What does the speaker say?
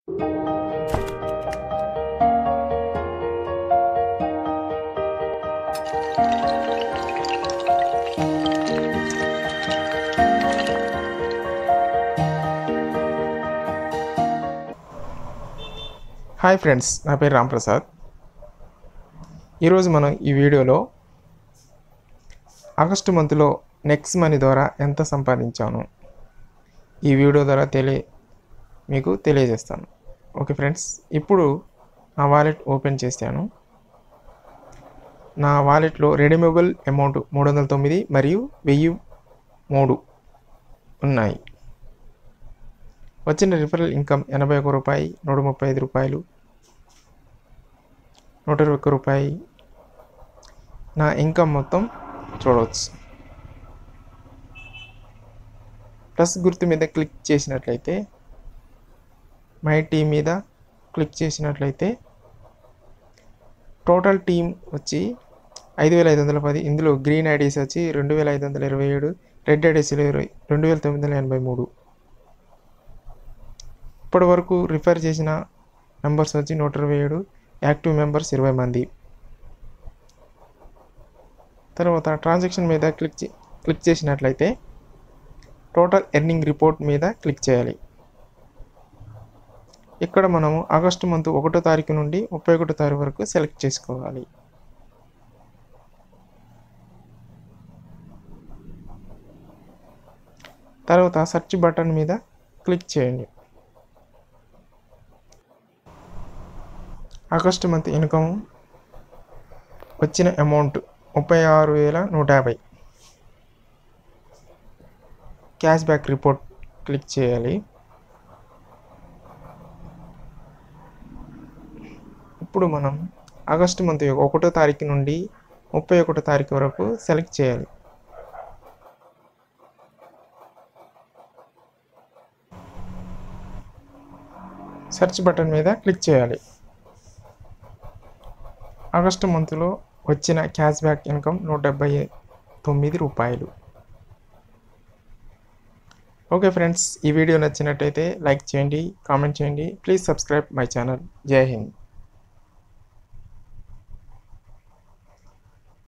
hi friends నా పేరు రాంప్రసాద్ ఈరోజు మనం ఈ వీడియోలో ఆగస్టు మంత్లో నెక్స్ట్ మనీ ద్వారా ఎంత సంపాదించాను ఈ వీడియో ద్వారా తెలియ మీకు తెలియజేస్తాను ఓకే ఫ్రెండ్స్ ఇప్పుడు నా వాలెట్ ఓపెన్ చేశాను నా వాలెట్లో రెడీమేబుల్ అమౌంట్ మూడు వందల తొమ్మిది మరియు వెయ్యి మూడు ఉన్నాయి వచ్చిన రిఫరల్ ఇన్కమ్ ఎనభై ఒక రూపాయి నూట ముప్పై ఐదు రూపాయలు నూట ఇరవై ఒక్క రూపాయి నా ఇన్కమ్ మొత్తం చూడవచ్చు ప్లస్ గుర్తు మీద క్లిక్ చేసినట్లయితే మై టీం మీద క్లిక్ చేసినట్లయితే టోటల్ టీం వచ్చి ఐదు వేల ఐదు వందల పది ఇందులో గ్రీన్ ఐడీస్ వచ్చి రెండు వేల ఐదు వందల ఇరవై ఏడు రెడ్ ఐడీస్ ఇరవై రెండు వేల తొమ్మిది వందల ఎనభై మూడు ఇప్పటి వరకు రిఫర్ చేసిన మెంబర్స్ వచ్చి నూట ఇరవై ఏడు యాక్టివ్ మెంబర్స్ ఇరవై మంది తర్వాత ట్రాన్సాక్షన్ మీద క్లిక్ చే క్లిక్ చేసినట్లయితే టోటల్ ఎర్నింగ్ రిపోర్ట్ మీద క్లిక్ చేయాలి ఇక్కడ మనము ఆగస్టు మంత్ ఒకటో తారీఖు నుండి ముప్పై ఒకటో తారీఖు వరకు సెలెక్ట్ చేసుకోవాలి తర్వాత సెర్చ్ బటన్ మీద క్లిక్ చేయండి ఆగస్టు మంత్ ఇన్కమ్ వచ్చిన అమౌంట్ ముప్పై ఆరు వేల నూట యాభై క్యాష్ బ్యాక్ రిపోర్ట్ క్లిక్ చేయాలి ఇప్పుడు మనం ఆగస్టు మంత్ యొక్క ఒకటో తారీఖు నుండి ముప్పై ఒకటో తారీఖు వరకు సెలెక్ట్ చేయాలి సెర్చ్ బటన్ మీద క్లిక్ చేయాలి ఆగస్టు మంత్లో వచ్చిన క్యాష్ బ్యాక్ ఇన్కమ్ నూట డెబ్బై తొమ్మిది రూపాయలు ఓకే ఫ్రెండ్స్ ఈ వీడియో నచ్చినట్టయితే లైక్ చేయండి కామెంట్ చేయండి please subscribe my channel Jai Hind